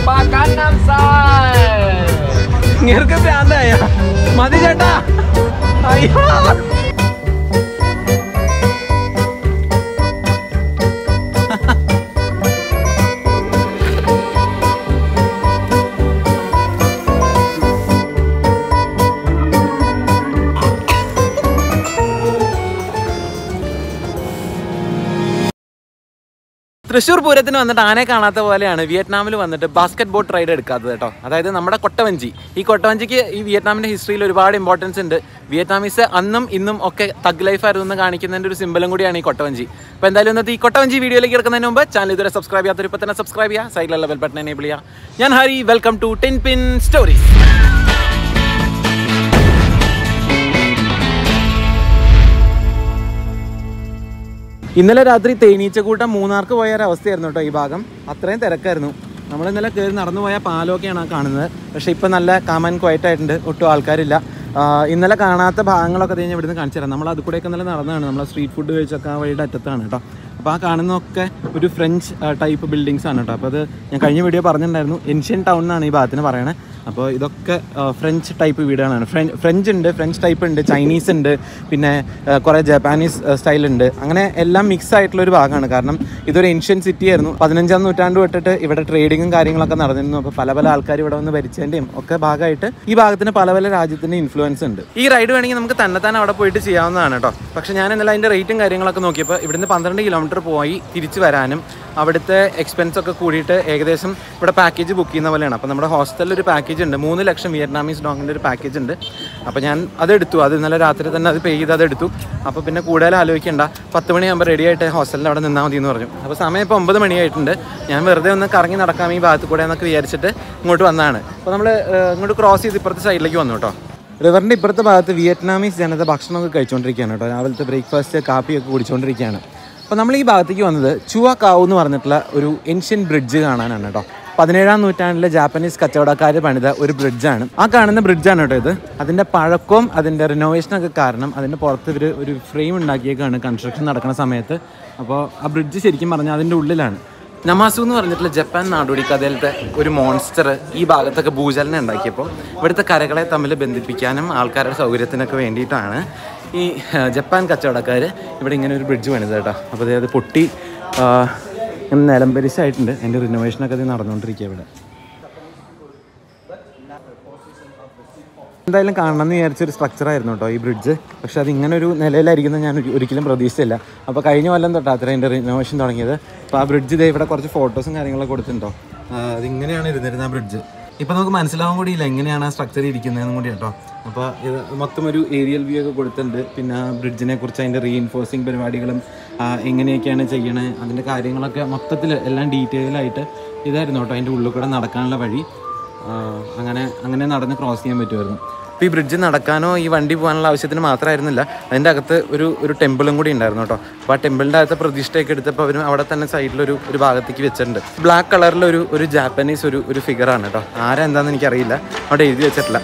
Opa Gangnam Style. ഇങ്ങനെ ഭ്രാന്തായ മതി ചേട്ടാ അയ്യോ തൃശ്ശൂർ പൂരത്തിന് വന്നിട്ട് ആനയെ കാണാത്ത പോലെയാണ് വിയറ്റ്നാമിൽ വന്നിട്ട് ബാസ്കറ്റ് ബോട്ട് റൈഡ് എടുക്കാത്തത് കേട്ടോ അതായത് നമ്മുടെ കൊട്ടവഞ്ചി ഈ കൊട്ടവഞ്ചിക്ക് ഈ വിയറ്റ്നാമിന്റെ ഹിസ്റ്ററിയിൽ ഒരുപാട് ഇമ്പോർട്ടൻസ് ഉണ്ട് വിയറ്റ്നാമീസ് അന്നും ഇന്നും ഒക്കെ തഗ് ലൈഫ് ആയിരുന്നു എന്ന് കാണിക്കുന്നതിന്റെ ഒരു സിമ്പലും കൂടിയാണ് ഈ കൊട്ടവഞ്ചി അപ്പോൾ എന്തായാലും ഇന്നത്തെ ഈ കൊട്ടവഞ്ചി വീഡിയോയിലേക്ക് കിടക്കുന്നതിന് മുമ്പ് ചാനൽ ഇതുവരെ സബ്സ്ക്രൈബ് ചെയ്യാത്തൊരു ഇപ്പം തന്നെ സബ്സ്ക്രൈബ് ചെയ്യുക സൈഡിലുള്ള ബെൽ ബട്ടൺ എനേബിൾ ചെയ്യുക ഞാൻ Hari welcome to ten pin stories ഇന്നലെ രാത്രി തേനീച്ചക്കൂട്ടം മൂന്നാർക്ക് പോയ ഒരു അവസ്ഥയായിരുന്നു കേട്ടോ ഈ ഭാഗം അത്രയും തിരക്കായിരുന്നു നമ്മൾ ഇന്നലെ കയറി നടന്നു പോയ പാലമൊക്കെയാണ് ആ കാണുന്നത് പക്ഷേ ഇപ്പം നല്ല കാമൻ ക്വയറ്റ് ആയിട്ടുണ്ട് ഒട്ടും ആൾക്കാരില്ല ആ, ഇന്നലെ കാണാത്ത ഭാഗങ്ങളൊക്കെ കഴിഞ്ഞ് ഇവിടുന്ന് കാണിച്ചു തരാം നമ്മൾ അത് കൂടെയൊക്കെ ഇന്നലെ നടന്നതാണ് നമ്മൾ സ്ട്രീറ്റ് ഫുഡ് കഴിച്ചൊക്കെ ആ വഴിയുടെ അറ്റത്താണ് കേട്ടോ അപ്പോൾ ആ കാണുന്നതൊക്കെ ഒരു ഫ്രഞ്ച് ടൈപ്പ് ബിൽഡിങ്സ് ആണ് കേട്ടോ അപ്പോൾ അത് ഞാൻ കഴിഞ്ഞ വീഡിയോ പറഞ്ഞിട്ടുണ്ടായിരുന്നു ഏൻഷ്യൻ ടൗൺ എന്നാണ് ഈ ഭാഗത്തിന് പറയണത് അപ്പോൾ ഇതൊക്കെ ആ, ഫ്രഞ്ച് ടൈപ്പ് വീടുകളാണ് ഫ്രഞ്ച് ഫ്രഞ്ച് ഉണ്ട് ഫ്രഞ്ച് ടൈപ്പ് ഉണ്ട് ചൈനീസ് ഉണ്ട് പിന്നെ ആ, കുറേ ജപ്പാനീസ് സ്റ്റൈൽ ഉണ്ട് അങ്ങനെ എല്ലാം മിക്സ് ആയിട്ടുള്ള ഒരു ഭാഗമാണ് കാരണം ഇതൊരു ഏൻഷ്യൻ സിറ്റി ആയിരുന്നു പതിനഞ്ചാം നൂറ്റാണ്ട് തൊട്ടിട്ട് ഇവിടെ ട്രേഡിങ്ങും കാര്യങ്ങളൊക്കെ നടന്നിരുന്നു അപ്പോൾ പല പല ആൾക്കാർ ഇവിടെ വന്ന് ഭരിച്ചതിൻ്റെയും ഒക്കെ ഭാഗമായിട്ട് ഈ ഭാഗത്തിന് പല പല രാജ്യത്തിൻ്റെ ഇൻഫ്ലുവൻസ് ഉണ്ട് ഈ റൈഡ് വേണമെങ്കിൽ നമുക്ക് തന്നെ തന്നെ അവിടെ പോയിട്ട് ചെയ്യാവുന്നതാണ് കേട്ടോ പക്ഷേ ഞാൻ ഇന്നലെ അതിൻ്റെ റേറ്റും കാര്യങ്ങളൊക്കെ നോക്കിയപ്പോൾ ഇവിടുന്ന് പന്ത്രണ്ട് കിലോമീറ്റർ പോയി തിരിച്ച് വരാനും അവിടുത്തെ എക്സ്പെൻസ് ഒക്കെ കൂടിയിട്ട് ഏകദേശം ഇവിടെ പാക്കേജ് ബുക്ക് ചെയ്യുന്ന പോലെയാണ് അപ്പോൾ നമ്മുടെ ഹോസ്റ്റലിൽ ഒരു പാക്കേജ് ഉണ്ട് മൂന്ന് ലക്ഷം വിയറ്റ്നാമീസ് ഡോങ്ങിൻ്റെ ഒരു പാക്കേജ് ഉണ്ട് അപ്പോൾ ഞാൻ അത് എടുത്തു അത് ഇന്നലെ രാത്രി തന്നെ അത് പേ ചെയ്ത് അത് എടുത്തു അപ്പോൾ പിന്നെ കൂടുതൽ ആലോചിക്കേണ്ട പത്ത് മണിയാകുമ്പോൾ റെഡി ആയിട്ട് ഹോസ്റ്റലിൽ അവിടെ നിന്നാൽ മതി എന്ന് പറഞ്ഞു അപ്പോൾ സമയം ഇപ്പോൾ ഒമ്പത് മണിയായിട്ടുണ്ട് ഞാൻ വെറുതെ ഒന്ന് കറങ്ങി നടക്കാം ഈ ഭാഗത്ത് കൂടെ എന്നൊക്കെ വിചാരിച്ചിട്ട് ഇങ്ങോട്ട് വന്നതാണ് അപ്പോൾ നമ്മൾ ഇങ്ങോട്ട് ക്രോസ് ചെയ്ത് ഇപ്പുറത്തെ സൈഡിലേക്ക് വന്നു കേട്ടോ റിവറിൻ്റെ ഇപ്പുറത്തെ ഭാഗത്ത് വിയറ്റ്നാമീസ് ജനത ഭക്ഷണമൊക്കെ കഴിച്ചുകൊണ്ടിരിക്കുകയാണ് കേട്ടോ രാവിലത്തെ ബ്രേക്ക്ഫാസ്റ്റ് കാപ്പിയൊക്കെ കുടിച്ചുകൊണ്ടിരിക്കുകയാണ് അപ്പോൾ നമ്മൾ ഈ ഭാഗത്തേക്ക് വന്നത് ചുവ കാവ് എന്ന് പറഞ്ഞിട്ടുള്ള ഒരു ഏൻഷ്യൻ ബ്രിഡ്ജ് കാണാനാണ് കേട്ടോ പതിനേഴാം നൂറ്റാണ്ടിലെ ജാപ്പനീസ് കച്ചവടക്കാർ പണിത ഒരു ബ്രിഡ്ജാണ് ആ കാണുന്ന ബ്രിഡ്ജാണ് കേട്ടോ ഇത് അതിൻ്റെ പഴക്കവും അതിൻ്റെ റിനോവേഷനൊക്കെ കാരണം അതിൻ്റെ പുറത്ത് ഇവർ ഒരു ഫ്രെയിം ഉണ്ടാക്കിയേക്കാണ് കൺസ്ട്രക്ഷൻ നടക്കുന്ന സമയത്ത് അപ്പോൾ ആ ബ്രിഡ്ജ് ശരിക്കും പറഞ്ഞാൽ അതിൻ്റെ ഉള്ളിലാണ് നമാസു എന്ന് പറഞ്ഞിട്ടുള്ള ജപ്പാൻ നാടോടി കഥയിലത്തെ ഒരു മോൺസ്റ്റർ ഈ ഭാഗത്തൊക്കെ ഭൂചലനം ഉണ്ടാക്കിയപ്പോൾ ഇവിടുത്തെ കരകളെ തമ്മിൽ ബന്ധിപ്പിക്കാനും ആൾക്കാരുടെ സൗകര്യത്തിനൊക്കെ വേണ്ടിയിട്ടാണ് ഈ ആ, ജപ്പാൻ കച്ചവടക്കാർ ഇവിടെ ഇങ്ങനെ ഒരു ബ്രിഡ്ജ് പണിത് കേട്ടോ അപ്പോൾ അത് പൊട്ടി ആ, ഇങ്ങനെ നിലംപരിശായിട്ടുണ്ട് അതിൻ്റെ റിനോവേഷനൊക്കെ അത് നടന്നുകൊണ്ടിരിക്കുക ഇവിടെ എന്തായാലും കാണണം എന്ന് വിചാരിച്ചൊരു സ്ട്രക്ചർ ആയിരുന്നു കേട്ടോ ഈ ബ്രിഡ്ജ് പക്ഷെ അത് ഇങ്ങനെ ഒരു നിലയിലായിരിക്കുന്നത് ഞാൻ ഒരി- ഒരിക്കലും പ്രതീക്ഷിച്ചില്ല അപ്പോൾ കഴിഞ്ഞ കൊല്ലം തൊട്ടാ അത്ര അതിൻ്റെ റിനോവേഷൻ തുടങ്ങിയത് അപ്പോൾ ആ ബ്രിഡ്ജ് ഇതേ ഇവിടെ കുറച്ച് ഫോട്ടോസും കാര്യങ്ങളൊക്കെ കൊടുത്തിട്ടുണ്ടോ അതിങ്ങനെയാണ് ഇരുന്നിരുന്നത് ആ ബ്രിഡ്ജ് ഇപ്പോൾ നമുക്ക് മനസ്സിലാവാൻ കൂടിയില്ല എങ്ങനെയാണ് ആ സ്ട്രക്ചർ ഇരിക്കുന്നതെന്നും കൂടി കേട്ടോ അപ്പോൾ ഇത് മൊത്തം ഒരു ഏരിയൽ വ്യൂ ഒക്കെ കൊടുത്തിട്ടുണ്ട് പിന്നെ ആ ബ്രിഡ്ജിനെ കുറിച്ച് അതിൻ്റെ റീഇൻഫോഴ്സിങ് പരിപാടികളും ആ, എങ്ങനെയൊക്കെയാണ് ചെയ്യണത് അതിൻ്റെ കാര്യങ്ങളൊക്കെ മൊത്തത്തിൽ എല്ലാം ഡീറ്റെയിൽ ആയിട്ട് ഇതായിരുന്നു കേട്ടോ അതിൻ്റെ ഉള്ളിൽ കൂടെ നടക്കാനുള്ള വഴി ആ, അങ്ങനെ അങ്ങനെ നടന്ന് ക്രോസ് ചെയ്യാൻ പറ്റുമായിരുന്നു ഇപ്പോൾ ഈ ബ്രിഡ്ജ് നടക്കാനോ ഈ വണ്ടി പോകാനുള്ള ആവശ്യത്തിന് മാത്രമായിരുന്നില്ല അതിൻ്റെ അകത്ത് ഒരു ഒരു ടെമ്പിളും കൂടി ഉണ്ടായിരുന്നു കേട്ടോ അപ്പോൾ ആ ടെമ്പിളിൻ്റെ അകത്ത് പ്രതിഷ്ഠയൊക്കെ എടുത്തപ്പോൾ അവരും അവിടെ തന്നെ സൈഡിലൊരു ഒരു ഭാഗത്തേക്ക് വെച്ചിട്ടുണ്ട് ബ്ലാക്ക് കളറിൽ ഒരു ഒരു ജാപ്പനീസ് ഒരു ഒരു ഫിഗറാണ് കേട്ടോ ആരാ എന്താണെന്ന് എനിക്കറിയില്ല അവിടെ എഴുതി വെച്ചിട്ടില്ല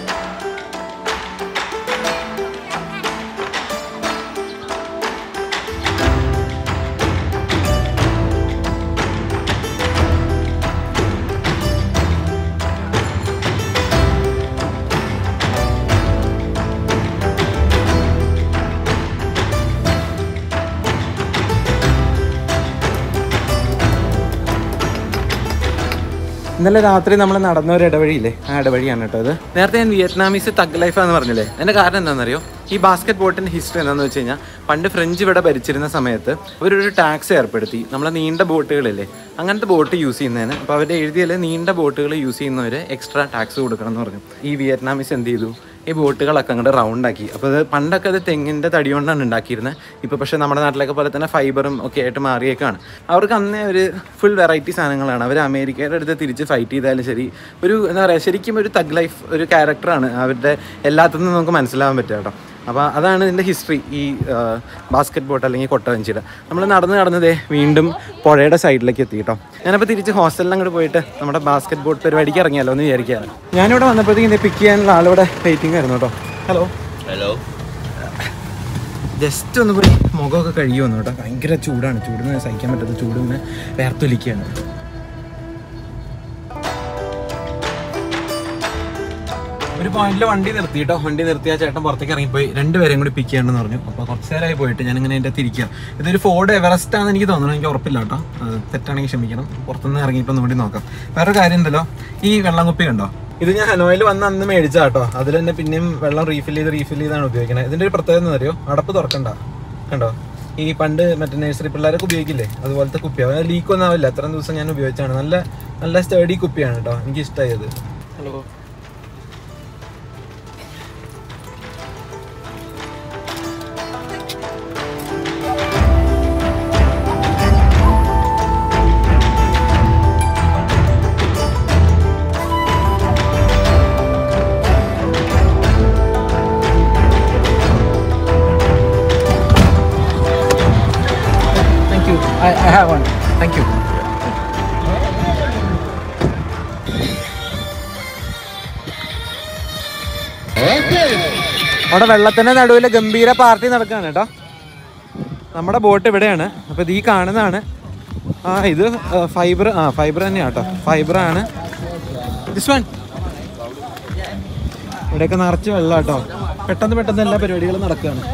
ഇന്നലെ രാത്രി നമ്മൾ നടന്ന ഒരു ഇടവഴിയില്ലേ ആ ഇടവഴിയാണ് കേട്ടോ ഇത് നേരത്തെ ഞാൻ വിയറ്റ്നാമീസ് തഗ് ലൈഫ് എന്ന് പറഞ്ഞില്ലേ അതിന്റെ കാരണം എന്താണെന്നറിയോ ഈ ബാസ്കറ്റ് ബോട്ടിന്റെ ഹിസ്റ്ററി എന്താണെന്ന് വെച്ച് കഴിഞ്ഞാൽ പണ്ട് ഫ്രഞ്ച് ഇവിടെ ഭരിച്ചിരുന്ന സമയത്ത് അവരൊരു ടാക്സ് ഏർപ്പെടുത്തി നമ്മളെ നീണ്ട ബോട്ടുകളില്ലേ അങ്ങനത്തെ ബോട്ട് യൂസ് ചെയ്യുന്നതിന് അപ്പോൾ അവർ എഴുതിയാൽ നീണ്ട ബോട്ടുകൾ യൂസ് ചെയ്യുന്നവർ എക്സ്ട്രാ ടാക്സ് കൊടുക്കണം എന്ന് പറഞ്ഞു ഈ വിയറ്റ്നാമീസ് എന്ത് ചെയ്തു ഈ ബോട്ടുകളൊക്കെ അങ്ങോട്ട് റൗണ്ട് ആക്കി അപ്പോൾ അത് പണ്ടൊക്കെ അത് തെങ്ങിൻ്റെ തടി കൊണ്ടാണ് ഉണ്ടാക്കിയിരുന്നത് ഇപ്പോൾ പക്ഷേ നമ്മുടെ നാട്ടിലൊക്കെ പോലെ തന്നെ ഫൈബറും ഒക്കെ ആയിട്ട് മാറിയേക്കാണ് അവർക്ക് അന്നേ ഒരു ഫുൾ വെറൈറ്റി സാധനങ്ങളാണ് അവർ അമേരിക്കയുടെ അടുത്ത് തിരിച്ച് ഫൈറ്റ് ചെയ്താലും ശരി ഒരു എന്താ പറയുക ശരിക്കും ഒരു തഗ് ലൈഫ് ഒരു ക്യാരക്ടറാണ് അവരുടെ എല്ലാത്തിനും നമുക്ക് മനസ്സിലാവാൻ പറ്റുക കേട്ടോ അപ്പോൾ അതാണ് ഇതിൻ്റെ ഹിസ്റ്ററി ഈ ബാസ്കറ്റ് ബോട്ട് അല്ലെങ്കിൽ കൊട്ടവഞ്ചിയുടെ നമ്മൾ നടന്ന് നടന്നതേ വീണ്ടും പുഴയുടെ സൈഡിലേക്ക് എത്തി കേട്ടോ ഞാനപ്പോൾ തിരിച്ച് ഹോസ്റ്റലിൽ അങ്ങോട്ട് പോയിട്ട് നമ്മുടെ ബാസ്കറ്റ് ബോട്ട് പരിപാടിക്ക് ഇറങ്ങിയാലോ എന്ന് വിചാരിക്കുകയാണ് ഞാനിവിടെ വന്നപ്പോഴത്തേക്കും ഇതിനെ പിക്ക് ചെയ്യാനുള്ള ആളിവിടെ വെയിറ്റിംഗ് ആയിരുന്നു കേട്ടോ ഹലോ Hello. ജസ്റ്റ് ഒന്ന് പോയി മുഖമൊക്കെ കഴുകി വന്നു കേട്ടോ ഭയങ്കര ചൂടാണ് ചൂടിന് സഹിക്കാൻ പറ്റാത്ത ചൂട് ഇങ്ങനെ വേർത്തൊലിക്കുകയാണ് ഒരു പോയിന്റിൽ വണ്ടി നിർത്തി കേട്ടോ വണ്ടി നിർത്തി ആ ചേട്ടൻ പുറത്തേക്ക് ഇറങ്ങിപ്പോയി രണ്ടുപേരെയും കൂടി പിക്ക് ചെയ്യണമെന്ന് പറഞ്ഞു അപ്പോൾ കുറച്ച് നേരമായി പോയിട്ട് ഞാൻ ഇങ്ങനെ എൻ്റെ തിരിക്കുക ഇതൊരു ഫോർഡ് എവറസ്റ്റ് ആണെന്ന് എനിക്ക് തോന്നുന്നു എനിക്ക് ഉറപ്പില്ല കേട്ടോ അത് തെറ്റാണെങ്കിൽ ക്ഷമിക്കണം പുറത്തുനിന്ന് ഇറങ്ങിയപ്പോൾ ഒന്നുകൂടി നോക്കാം വേറൊരു കാര്യം ഉണ്ടല്ലോ ഈ വെള്ളം കുപ്പി കണ്ടോ ഇത് ഞാൻ ഹനോയിൽ വന്ന് അന്ന് മേടിച്ച കേട്ടോ അതിൽ തന്നെ പിന്നെയും വെള്ളം റീഫിൽ ചെയ്ത് റീഫിൽ ചെയ്താണ് ഉപയോഗിക്കുന്നത് ഇതിന്റെ ഒരു പ്രത്യേകത എന്ന് അറിയോ അടപ്പ് തുറക്കണ്ട കണ്ടോ ഈ പണ്ട് മറ്റേ നഴ്സറി പിള്ളേരൊക്കെ ഉപയോഗിക്കില്ലേ അതുപോലത്തെ കുപ്പിയാണ് ലീക്ക് ഒന്നും ആവില്ല അത്രയും ദിവസം ഞാൻ ഉപയോഗിച്ചാണ് നല്ല നല്ല സ്റ്റഡി കുപ്പിയാണ് കേട്ടോ എനിക്ക് ഇഷ്ടമായി അത് hello Thank you. I, I have one. Thank you. അവിടെ വെള്ളത്തിന്റെ നടുവിൽ ഗംഭീര പാർട്ടി നടക്കുകയാണ് കേട്ടോ നമ്മുടെ ബോട്ട് ഇവിടെയാണ് അപ്പൊ ഇത് ഈ കാണുന്നതാണ് ആ ഇത് ഫൈബർ ആ ഫൈബർ തന്നെയാണ് കേട്ടോ ഫൈബർ ആണ് ദിസ് വൺ ഇവിടെയൊക്കെ നിറച്ച് വെള്ളം കേട്ടോ പെട്ടെന്ന് പെട്ടെന്ന് എല്ലാ പരിപാടികളും നടക്കുകയാണ്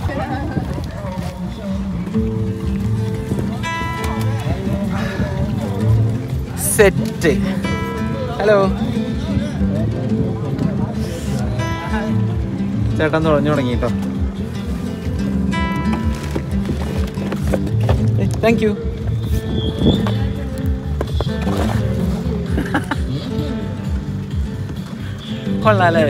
സെറ്റ് ഹലോ ചേട്ടൻ തുഴഞ്ഞു തുടങ്ങി കേട്ടോ താങ്ക് യു കൊള്ളാലേ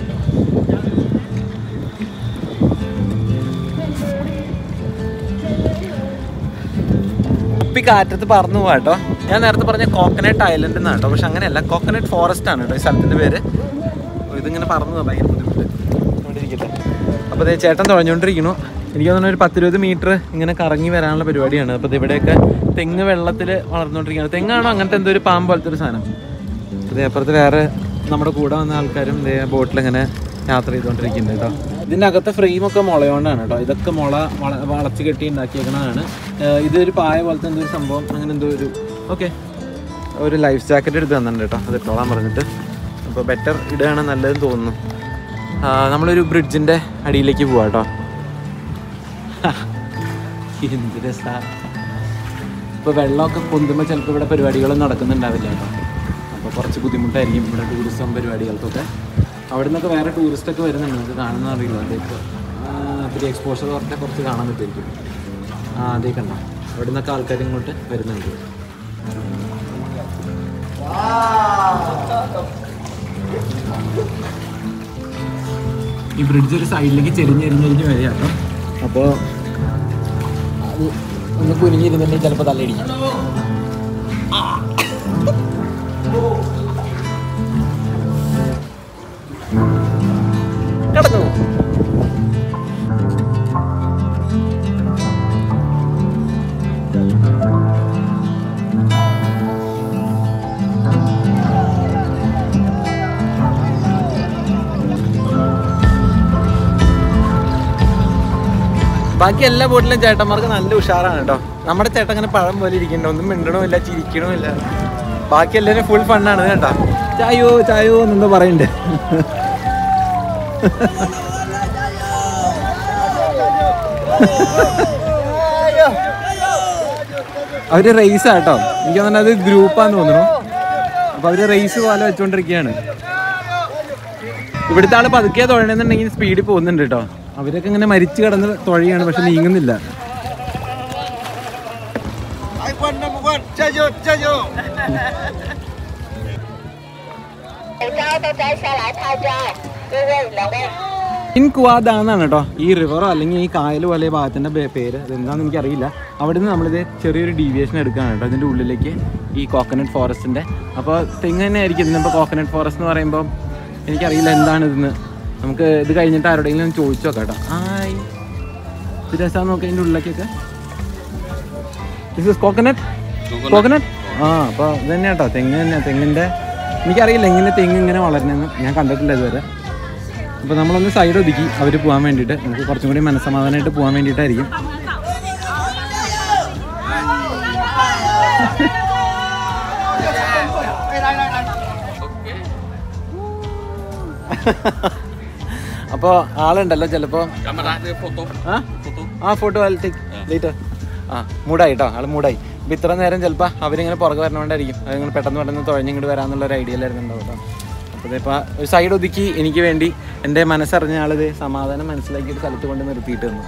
കുപ്പി കാറ്റത്ത് പറന്നു പോവാ കേട്ടോ ഞാൻ നേരത്തെ പറഞ്ഞ കോക്കനട്ട് ഐലൻഡ് എന്നാണ് കേട്ടോ പക്ഷെ അങ്ങനെയല്ല കോക്കനട്ട് ഫോറസ്റ്റ് ആണ് കേട്ടോ ഈ സ്ഥലത്തിന്റെ പേര് അപ്പൊ ഇതിങ്ങനെ പറന്നു പോവാ ഭയങ്കര ബുദ്ധിമുട്ട് ഇവിടെ ഇരിക്കട്ടെ അപ്പോൾ ദേ ചേട്ടൻ തുഴഞ്ഞുകൊണ്ടിരിക്കണു എനിക്ക് തോന്നുന്നു ഒരു പത്തിരുപത് മീറ്റർ ഇങ്ങനെ കറങ്ങി വരാനുള്ള പരിപാടിയാണ് അപ്പോൾ ദേ ഇവിടെയൊക്കെ തെങ്ങ് വെള്ളത്തിൽ വളർന്നുകൊണ്ടിരിക്കുകയാണ് തെങ്ങാണോ അങ്ങനത്തെ എന്തോ ഒരു പാമ്പ് പോലത്തെ ഒരു സാധനം അതേ അപ്പുറത്ത് വേറെ നമ്മുടെ കൂടെ വന്ന ആൾക്കാരും ഇതേ ബോട്ടിൽ ഇങ്ങനെ യാത്ര ചെയ്തുകൊണ്ടിരിക്കുന്നുണ്ട് കേട്ടോ ഇതിൻ്റെ അകത്തെ ഫ്രെയിമൊക്കെ മുളയോണ്ടാണ് കേട്ടോ ഇതൊക്കെ മുള വള- വളച്ച് കെട്ടി ഉണ്ടാക്കിയേക്കണതാണ് ഏഹ് ഇതൊരു പായ പോലത്തെ എന്തോ ഒരു സംഭവം അങ്ങനെ എന്തോ ഒരു ഓക്കെ ഒരു ലൈഫ് ജാക്കറ്റ് എടുത്ത് തന്നിട്ടുണ്ട് കേട്ടോ അത് ഇട്ടോളാൻ പറഞ്ഞിട്ട് അപ്പോൾ ബെറ്റർ ഇടുകയാണ് നല്ലതെന്ന് തോന്നുന്നു ആ, നമ്മളൊരു ബ്രിഡ്ജിൻ്റെ അടിയിലേക്ക് പോവാം കേട്ടോ എന്ത് രസാ ഇപ്പോൾ വെള്ളമൊക്കെ പൊന്തുമ്പോൾ ചിലപ്പോൾ ഇവിടെ പരിപാടികളൊന്നും നടക്കുന്നുണ്ടാവില്ല കേട്ടോ അപ്പോൾ കുറച്ച് ബുദ്ധിമുട്ടായിരിക്കും ഇവിടെ ടൂറിസം പരിപാടികൾക്കൊക്കെ അവിടെ നിന്നൊക്കെ വേറെ ടൂറിസ്റ്റ് ഒക്കെ വരുന്നുണ്ട് നമുക്ക് കാണുന്ന അറിയില്ല അതിപ്പോൾ ഇത്തിരി എക്സ്പോഷർ കുറച്ച് കുറച്ച് കാണാൻ പറ്റുമായിരിക്കും ആ അതേ കണ്ടോ അവിടെ നിന്നൊക്കെ ആൾക്കാർ ഇങ്ങോട്ട് വരുന്നുണ്ട് ഈ ബ്രിഡ്ജ് ഒരു സൈഡിലേക്ക് ചെരിഞ്ഞെരിഞ്ഞെരിഞ്ഞ് വരിക കേട്ടോ അപ്പോൾ അത് ഒന്ന് കുനിഞ്ഞിരുന്നുണ്ടെങ്കിൽ ചിലപ്പോൾ തലയിടിക്കും കിടന്നു ബാക്കി എല്ലാ ബോട്ടിലും ചേട്ടന്മാർക്ക് നല്ല ഉഷാറാണ് കേട്ടോ നമ്മുടെ ചേട്ടൻ അങ്ങനെ പഴം പോലെ ഇരിക്കണ്ട ഒന്നും മിണ്ടണമില്ല ചിരിക്കണമില്ല ബാക്കി എല്ലാവരും ഫുൾ ഫണ്ണാണ് കേട്ടോ ചായോ ചായോ എന്നെന്തോ പറയുന്നുണ്ട് അവര് റേസ് ആട്ടോ എനിക്ക് തോന്നുന്നു അത് ഗ്രൂപ്പാന്ന് തോന്നുന്നു അപ്പൊ അവര് റേസ് പോലെ വെച്ചോണ്ടിരിക്കുകയാണ് ഇവിടുത്തെ ആള് പതുക്കെ തുഴയണമെന്നുണ്ടെങ്കിൽ സ്പീഡിൽ പോകുന്നുണ്ട് കേട്ടോ അവരൊക്കെ ഇങ്ങനെ മരിച്ചു കിടന്ന് തുഴയാണ് പക്ഷെ നീങ്ങുന്നില്ല ഇൻകുവാദ എന്നാണ് കേട്ടോ ഈ റിവറോ അല്ലെങ്കിൽ ഈ കായൽ പോലെ ഭാഗത്തിന്റെ പേ- പേര് അതെന്താന്ന് എനിക്കറിയില്ല അവിടെ നിന്ന് നമ്മളിത് ചെറിയൊരു ഡീവിയേഷൻ എടുക്കുകയാണ് കേട്ടോ ഇതിന്റെ ഉള്ളിലേക്ക് ഈ കോക്കനട്ട് ഫോറസ്റ്റിന്റെ അപ്പോൾ തെങ്ങ് തന്നെ ആയിരിക്കും ഇതിനിപ്പോൾ കോക്കനട്ട് ഫോറസ്റ്റ് എന്ന് പറയുമ്പോൾ എനിക്കറിയില്ല എന്താണ് ഇതെന്ന് നമുക്ക് ഇത് കഴിഞ്ഞിട്ട് ആരോടെങ്കിലും ചോദിച്ചു നോക്കാം കേട്ടോ ആയി ഇത് രസമാണെന്ന് നോക്കാം ഇതിൻ്റെ ഉള്ളിലേക്കൊക്കെ ഇത് കോക്കനട്ട് കോക്കനട്ട് ആ അപ്പോൾ ഇത് തന്നെ കേട്ടോ തെങ്ങ് തന്നെ തെങ്ങിൻ്റെ എനിക്കറിയില്ല എങ്ങനെ തെങ്ങ് ഇങ്ങനെ വളരണേന്ന് ഞാൻ കണ്ടിട്ടില്ല ഇതുവരെ അപ്പോൾ നമ്മളൊന്ന് സൈഡ് ഒതുക്കി അവർ പോകാൻ വേണ്ടിയിട്ട് നമുക്ക് കുറച്ചും കൂടി മനസ്സമാധാനമായിട്ട് പോകാൻ വേണ്ടിയിട്ടായിരിക്കും അപ്പോൾ ആളുണ്ടല്ലോ ചിലപ്പോൾ Camera dia foto. ആ Foto. ആ ഫോട്ടോ ലേറ്റർ ആ മൂടായി കേട്ടോ ആള് മൂടായി അപ്പം ഇത്ര നേരം ചിലപ്പോൾ അവരിങ്ങനെ പുറകെ വരണോണ്ടായിരിക്കും അതിങ്ങനെ പെട്ടെന്ന് പെട്ടെന്ന് തുഴഞ്ഞിങ്ങോട്ട് വരാന്നുള്ള ഒരു ഐഡിയയിലായിരുന്നു ഉണ്ടാവും കേട്ടോ അപ്പോൾ ഇതിപ്പോൾ ഒരു സൈഡ് ഒതുക്കി എനിക്ക് വേണ്ടി എൻ്റെ മനസ്സറിഞ്ഞ ആളിത് സമാധാനം മനസ്സിലാക്കിയിട്ട് സ്ഥലത്ത് കൊണ്ട് നിർത്തിയിട്ട് തന്നു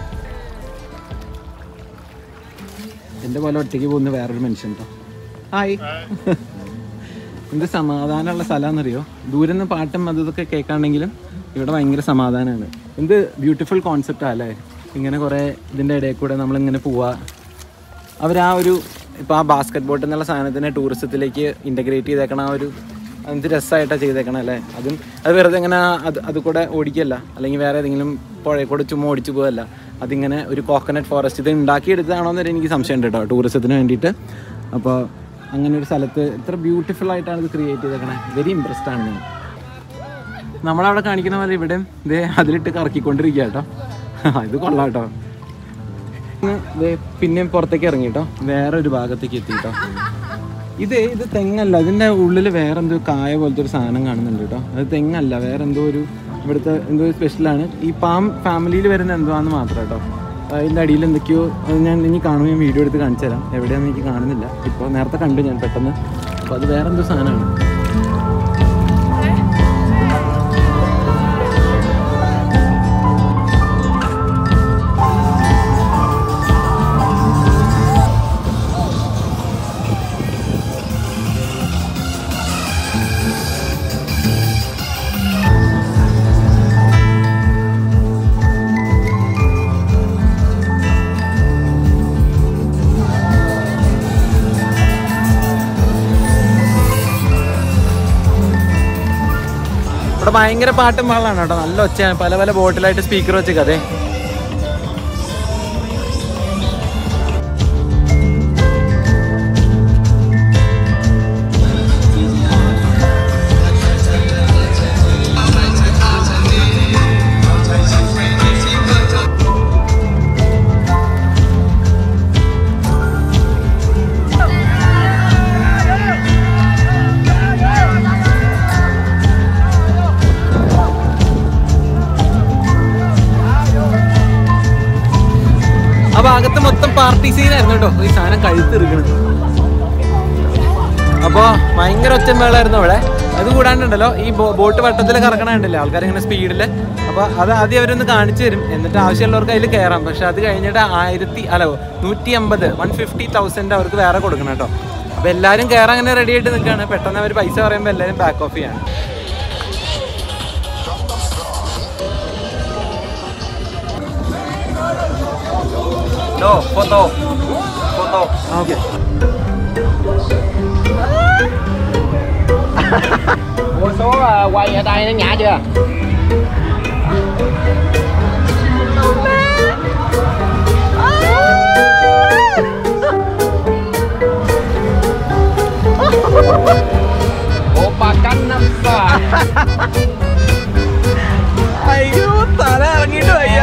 എൻ്റെ പോലെ ഒറ്റയ്ക്ക് പോകുന്ന വേറൊരു മനുഷ്യൻ കേട്ടോ ഹായ് എന്ത് സമാധാനമുള്ള സ്ഥലമാണെന്നറിയോ ദൂരെ നിന്ന് പാട്ടും അത് ഇതൊക്കെ കേൾക്കാണെങ്കിലും ഇവിടെ ഭയങ്കര സമാധാനമാണ് എന്ത് ബ്യൂട്ടിഫുൾ കോൺസെപ്റ്റാണ് അല്ലേ ഇങ്ങനെ കുറേ ഇതിൻ്റെ ഇടയിൽ കൂടെ നമ്മളിങ്ങനെ പോവുക അവർ ആ ഒരു ഇപ്പോൾ ആ ബാസ്ക്കറ്റ് ബോട്ട് എന്നുള്ള സാധനത്തിനെ ടൂറിസത്തിലേക്ക് ഇൻ്റഗ്രേറ്റ് ചെയ്തേക്കണ ആ ഒരു എന്ത് രസമായിട്ടാണ് ചെയ്തേക്കണം അല്ലേ അതും അത് വെറുതെ ഇങ്ങനെ അത് അത് കൂടെ ഓടിക്കല്ല അല്ലെങ്കിൽ വേറെ ഏതെങ്കിലും പുഴയിൽ കൂടെ ചുമ്മാ ഓടിച്ചു പോകല്ല അതിങ്ങനെ ഒരു കോക്കനട്ട് ഫോറസ്റ്റ് ഇത് ഉണ്ടാക്കിയെടുത്തതാണോ എന്നൊരു എനിക്ക് സംശയമുണ്ട് കേട്ടോ ടൂറിസത്തിന് വേണ്ടിയിട്ട് അപ്പോൾ അങ്ങനെ ഒരു സ്ഥലത്ത് ഇത്ര ബ്യൂട്ടിഫുൾ ആയിട്ടാണ് ഇത് ക്രിയേറ്റ് ചെയ്തേക്കണേ വെരി ഇമ്പ്രസ്ഡ് ആണ് ഞാൻ നമ്മളവിടെ കാണിക്കുന്ന പോലെ ഇവിടെ ഇതേ അതിലിട്ട് കറക്കിക്കൊണ്ടിരിക്കുക കേട്ടോ ഇത് കൊള്ളാം കേട്ടോ ഇന്ന് ദേ പിന്നെയും പുറത്തേക്ക് ഇറങ്ങി കേട്ടോ വേറെ ഒരു ഭാഗത്തേക്ക് എത്തി കേട്ടോ ഇത് ഇത് തെങ്ങല്ല ഇതിൻ്റെ ഉള്ളിൽ വേറെ എന്തോ കായ പോലത്തെ ഒരു സാധനം കാണുന്നുണ്ട് കേട്ടോ അത് തെങ്ങല്ല വേറെ എന്തോ ഒരു ഇവിടുത്തെ എന്തോ ഒരു സ്പെഷ്യലാണ് ഈ പാം ഫാമിലിയിൽ വരുന്ന എന്തുവാന്ന് മാത്രം കേട്ടോ അതിൻ്റെ അടിയിൽ എന്തൊക്കെയോ അത് ഞാൻ ഇനി കാണുമ്പോൾ ഞാൻ വീഡിയോ എടുത്ത് കാണിച്ചു തരാം എവിടെയാണെന്ന് എനിക്ക് കാണുന്നില്ല ഇപ്പോൾ നേരത്തെ കണ്ടു ഞാൻ പെട്ടെന്ന് അപ്പോൾ അത് വേറെ എന്തോ സാധനമാണ് ഇവിടെ ഭയങ്കര പാട്ടും വെള്ളമാണ് കേട്ടോ നല്ല ഒച്ചയാണ് പല പല ബോട്ടിലായിട്ട് സ്പീക്കർ വെച്ചേക്ക് അതെ ആ ഭാഗത്ത് മൊത്തം പാർട്ടി സീനായിരുന്നു കേട്ടോ ഈ സാധനം കഴുത്തിറുകണത് അപ്പോ ഭയങ്കര ഒച്ചം വേളായിരുന്നു അവിടെ അത് കൂടാണ്ടുണ്ടല്ലോ ഈ ബോ- ബോട്ട് വട്ടത്തിൽ കറക്കണുണ്ടല്ലോ ആൾക്കാർ ഇങ്ങനെ സ്പീഡിൽ അപ്പൊ അത് ആദ്യം അവരൊന്ന് കാണിച്ചു തരും എന്നിട്ട് ആവശ്യമുള്ളവർക്ക് അതിൽ കയറാം പക്ഷെ അത് കഴിഞ്ഞിട്ട് ആയിരത്തി അല്ല നൂറ്റി അമ്പത് വൺ ഫിഫ്റ്റി തൗസൻഡ് അവർക്ക് വേറെ കൊടുക്കണം കേട്ടോ അപ്പൊ എല്ലാവരും കയറാൻ അങ്ങനെ റെഡി ആയിട്ട് നിൽക്കുകയാണ് പെട്ടെന്ന് അവർ പൈസ പറയുമ്പോൾ എല്ലാവരും ബാക്ക് ഓഫ് ചെയ്യാണ് No, foto. Foto. Okay Một số uh, quay ở đây nó nhả chưa? Oppa Gangnam അയ്യോ തല ഇറങ്ങിയിട്ട് വയ്യ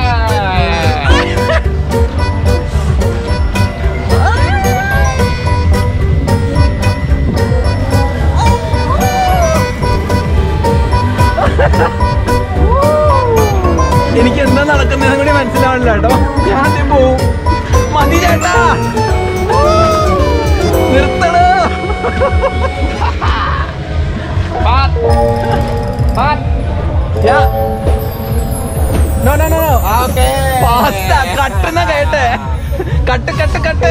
എനിക്ക് എന്താ നടക്കുന്നതെന്ന് കൂടി മനസ്സിലാവണില്ല കേട്ടോ ഞാൻ ആദ്യം പോവും മതി ചേട്ടാ നിർത്തണോ Bắt Bắt yeah no no no Ok പാസ്റ്റ കട്ടെന്ന കേട്ടെ കട്ട് കട്ട് കട്ട്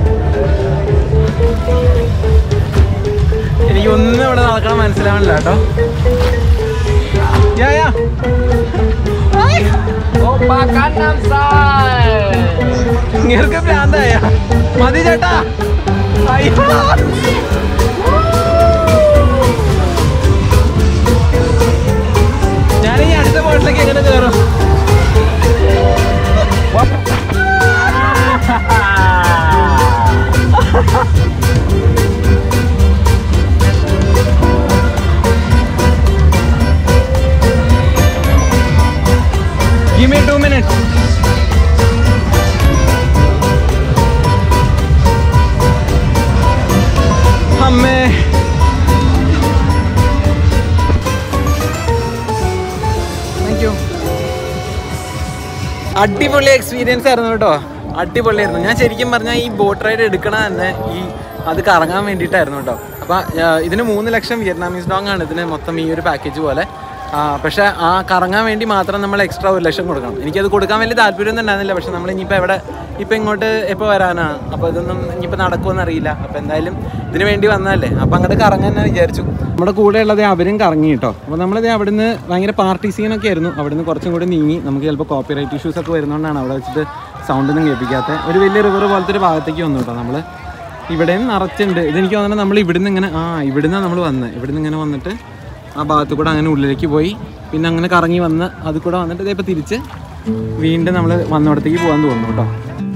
എനിക്ക് ഒന്നും ഇവിടെ നടക്കണം മനസ്സിലാവണില്ല കേട്ടോ യാ യാ Oppa Gangnam Style ഇങ്ങനെ ഭ്രാന്തായ മതി ചേട്ടാ അയ്യോ ഞാൻ ഈ അടുത്ത ബോട്ടിലേക്ക് എങ്ങനെ കയറും Give me two minutes. हम അടിപൊളി എക്സ്പീരിയൻസ് ആയിരുന്നു കേട്ടോ അടിപൊളിയായിരുന്നു ഞാൻ ശരിക്കും പറഞ്ഞാൽ ഈ ബോട്ട് റൈഡ് എടുക്കണ തന്നെ ഈ അത് കറങ്ങാൻ വേണ്ടിയിട്ടായിരുന്നു കേട്ടോ അപ്പോൾ ഇതിന് മൂന്ന് ലക്ഷം വിയറ്റ്നാമീസ് ഡോങ് ആണ് ഇതിന് മൊത്തം ഈ ഒരു പാക്കേജ് പോലെ ആ, പക്ഷേ ആ കറങ്ങാൻ വേണ്ടി മാത്രം നമ്മൾ എക്സ്ട്രാ ഒരു ലക്ഷം കൊടുക്കണം എനിക്കത് കൊടുക്കാൻ വലിയ താല്പര്യമൊന്നും ഉണ്ടായിരുന്നില്ല പക്ഷെ നമ്മൾ ഇനിയിപ്പോൾ എവിടെ ഇപ്പം ഇങ്ങോട്ട് എപ്പോൾ വരാനാണ് അപ്പോൾ ഇതൊന്നും ഇനിയിപ്പോൾ നടക്കുമെന്ന് അറിയില്ല അപ്പോൾ എന്തായാലും ഇതിന് വേണ്ടി വന്നതല്ലേ അപ്പോൾ അങ്ങോട്ട് കറങ്ങാൻ ഞാൻ വിചാരിച്ചു നമ്മുടെ കൂടെ ഉള്ളത് അവരും കറങ്ങി കേട്ടോ അപ്പോൾ നമ്മളിത് അവിടുന്ന് ഭയങ്കര പാർട്ടി സീനൊക്കെ ആയിരുന്നു അവിടുന്ന് കുറച്ചും കൂടി നീങ്ങി നമുക്ക് ചിലപ്പോൾ കോപ്പി റൈറ്റ് ഇഷ്യൂസ് ഒക്കെ വരുന്നതുകൊണ്ടാണ് അവിടെ വെച്ചിട്ട് സൗണ്ടൊന്നും കേൾപ്പിക്കാത്ത ഒരു വലിയ റിവർ പോലത്തെ ഒരു ഭാഗത്തേക്ക് വന്നു കേട്ടോ നമ്മൾ ഇവിടെയും നിറച്ചുണ്ട് ഇതെനിക്ക് തോന്നുന്നത് നമ്മൾ ഇവിടുന്ന് ഇങ്ങനെ ആ ഇവിടുന്ന് നമ്മൾ വന്നത് ഇവിടുന്ന് ഇങ്ങനെ വന്നിട്ട് ആ ഭാഗത്ത് കൂടെ അങ്ങനെ ഉള്ളിലേക്ക് പോയി പിന്നെ അങ്ങനെ കറങ്ങി വന്ന് അത് കൂടെ വന്നിട്ട് ഇതേപ്പോൾ തിരിച്ച് വീണ്ടും നമ്മൾ വന്നിടത്തേക്ക് പോകാൻ തോന്നുന്നു കേട്ടോ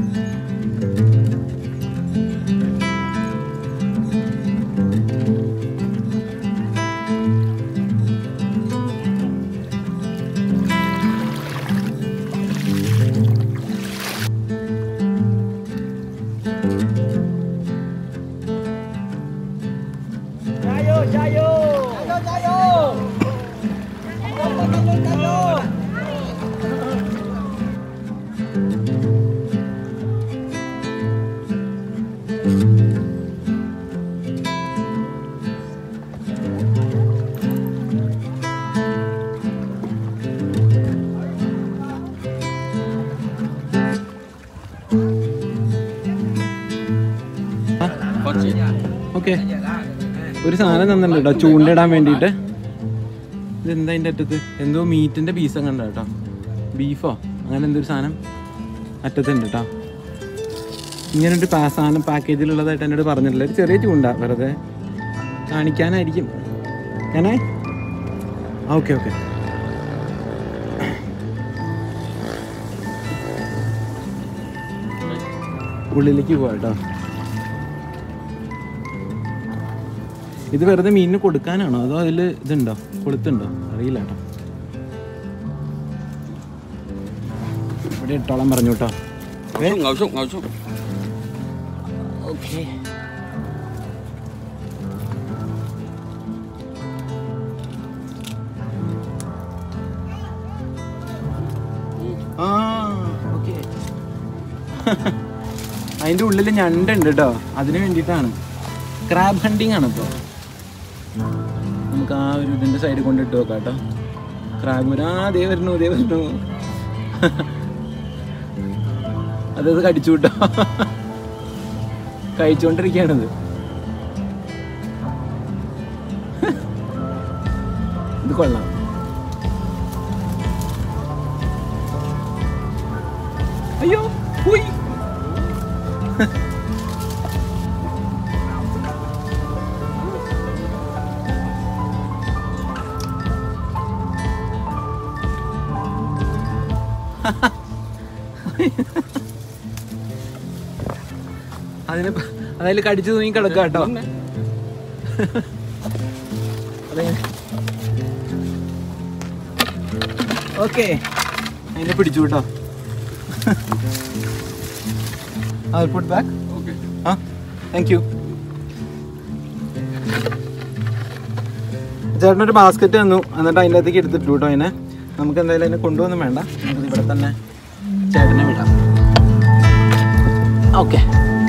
ഓക്കെ ഒരു സാധനം തന്നിട്ടുണ്ട് കേട്ടോ ചൂണ്ടിടാൻ വേണ്ടിയിട്ട് ഇതെന്താ അതിൻ്റെ അറ്റത്ത് എന്തോ മീറ്റിൻ്റെ പീസ് കണ്ട കേട്ടോ ബീഫോ അങ്ങനെ എന്തോ ഒരു സാധനം അറ്റത്തുണ്ട് കേട്ടോ ഇങ്ങനെ ഒരു പാ സാധനം പാക്കേജിലുള്ളതായിട്ട് എന്നോട് പറഞ്ഞിട്ടില്ല ഒരു ചെറിയ ചൂണ്ട വെറുതെ കാണിക്കാനായിരിക്കും ഞാനേ ഓക്കെ ഓക്കെ ഉള്ളിലേക്ക് പോവാ കേട്ടോ ഇത് വെറുതെ മീനിന് കൊടുക്കാനാണോ അതോ അതിൽ ഇതുണ്ടോ കൊളുത്തുണ്ടോ അറിയില്ല കേട്ടോ ഇവിടെ ഇട്ടോളം പറഞ്ഞു കേട്ടോ ngồi xuống ngồi xuống okay ആ ഓക്കെ അതിൻ്റെ ഉള്ളിൽ ഞണ്ടുണ്ട് കേട്ടോ അതിന് വേണ്ടിയിട്ടാണ് ക്രാബ് ഹണ്ടിങ് ആണ് ഇപ്പോൾ നമുക്ക് ആ ഒരു ഇതിൻ്റെ സൈഡിൽ കൊണ്ടിട്ട് നോക്കാം കേട്ടോ ക്രാബ് ആ ദേ വരുന്നു ദേ വരുന്നു അതത് കടിച്ചു കേട്ടോ കഴിച്ചുകൊണ്ടിരിക്കുകയാണത് ഇത് കൊള്ളാം അയ്യോ പോയി അതിന് അതിൽ കടിച്ചു തൂങ്ങി കിടക്കുക കേട്ടോ ഓക്കെ അതിനെ പിടിച്ചു കേട്ടോ ഐ പുട്ട് ബാക്ക് ok ആ താങ്ക് യു ചേട്ടനൊരു ബാസ്ക്കറ്റ് തന്നു എന്നിട്ട് അതിൻ്റെ അകത്തേക്ക് എടുത്തിട്ടു കേട്ടോ അതിനെ നമുക്ക് എന്തായാലും അതിനെ കൊണ്ടുവന്നും വേണ്ട നമുക്ക് ഇവിടെ തന്നെ ചേട്ടനെ വിടാം ഓക്കെ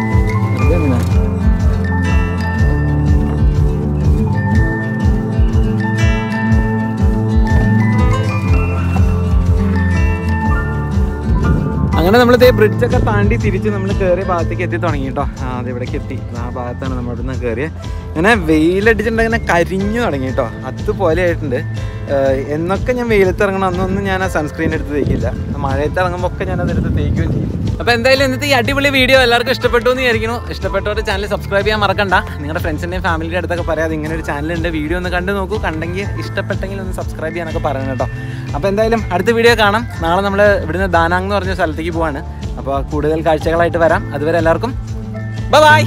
അങ്ങനെ നമ്മൾ ഇതേ ബ്രിഡ്ജൊക്കെ താണ്ടി തിരിച്ച് നമ്മൾ കയറിയ ഭാഗത്തേക്ക് എത്തി തുടങ്ങി കേട്ടോ ആ അത് ഇവിടേക്ക് എത്തി ആ ഭാഗത്താണ് നമ്മൾ ഇവിടെ നിന്ന് കയറിയത് ഇങ്ങനെ വെയിലടിച്ചിട്ടുണ്ടെങ്കിൽ ഇങ്ങനെ കരിഞ്ഞു തുടങ്ങി കേട്ടോ അതുപോലെ ആയിട്ടുണ്ട് ഏഹ് എന്നൊക്കെ ഞാൻ വെയിലത്ത് ഇറങ്ങണം അന്നൊന്നും ഞാൻ ആ സൺസ്ക്രീൻ എടുത്ത് തേക്കില്ല മഴയത്ത് ഇറങ്ങുമ്പോൾ ഒക്കെ ഞാൻ അതെടുത്ത് തേക്കുകയും ചെയ്യും അപ്പോൾ എന്തായാലും ഇന്നത്തെ ഈ അടിപൊളി വീഡിയോ എല്ലാവർക്കും ഇഷ്ടപ്പെട്ടു എന്ന് വിചാരിക്കുന്നു ഇഷ്ടപ്പെട്ടവരുടെ ചാനൽ സബ്സ്ക്രൈബ് ചെയ്യാൻ മറക്കണ്ട നിങ്ങളുടെ ഫ്രണ്ട്സിൻ്റെയും ഫാമിലിയുടെ അടുത്തൊക്കെ പറയാതെ ഇങ്ങനെ ഒരു ചാനലുണ്ട് വീഡിയോ ഒന്ന് കണ്ടു നോക്കൂ കണ്ടെങ്കിൽ ഇഷ്ടപ്പെട്ടെങ്കിൽ ഒന്ന് സബ്സ്ക്രൈബ് ചെയ്യാനൊക്കെ പറയണം കേട്ടോ അപ്പോൾ എന്തായാലും അടുത്ത വീഡിയോ കാണാം നാളെ നമ്മൾ ഇവിടുന്ന് ദാനാങ് എന്ന് പറഞ്ഞ സ്ഥലത്തേക്ക് പോവാണ് അപ്പോൾ കൂടുതൽ കാഴ്ചകളായിട്ട് വരാം അതുവരെ എല്ലാവർക്കും ബൈ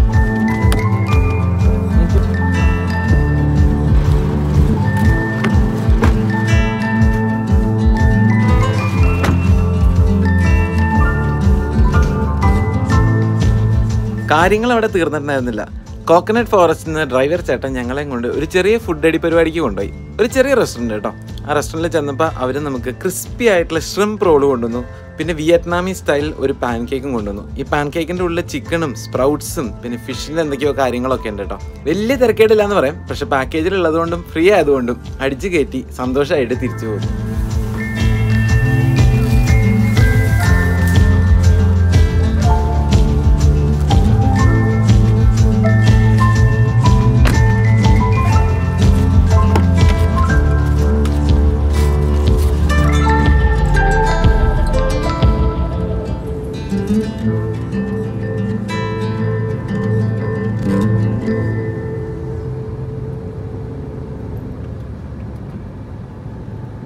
കാര്യങ്ങൾ അവിടെ തീർന്നിട്ടുണ്ടായിരുന്നില്ല കോക്കനട്ട് ഫോറസ്റ്റിൽ നിന്ന് ഡ്രൈവർ ചേട്ടൻ ഞങ്ങളെയും കൊണ്ട് ഒരു ചെറിയ ഫുഡ് അടി പരിപാടിക്ക് കൊണ്ടുപോയി ഒരു ചെറിയ റെസ്റ്റോറൻറ്റ് കേട്ടോ ആ റെസ്റ്റോറൻറ്റിൽ ചെന്നപ്പോൾ അവർ നമുക്ക് ക്രിസ്പി ആയിട്ടുള്ള ഷ്രിംപ് റോള് കൊണ്ടുവന്നു പിന്നെ വിയറ്റ്നാമി സ്റ്റൈൽ ഒരു പാൻ കേക്കും കൊണ്ടുവന്നു ഈ പാൻ കേക്കിൻ്റെ ഉള്ളിൽ ചിക്കനും സ്പ്രൗട്ട്സും പിന്നെ ഫിഷിൻ്റെ എന്തൊക്കെയോ കാര്യങ്ങളൊക്കെ ഉണ്ട് കേട്ടോ വലിയ തിരക്കേടില്ല എന്ന് പറയാം പക്ഷെ പാക്കേജിൽ ഉള്ളതുകൊണ്ടും ഫ്രീ ആയതുകൊണ്ടും അടിച്ചു കയറ്റി സന്തോഷമായിട്ട് തിരിച്ചു പോകും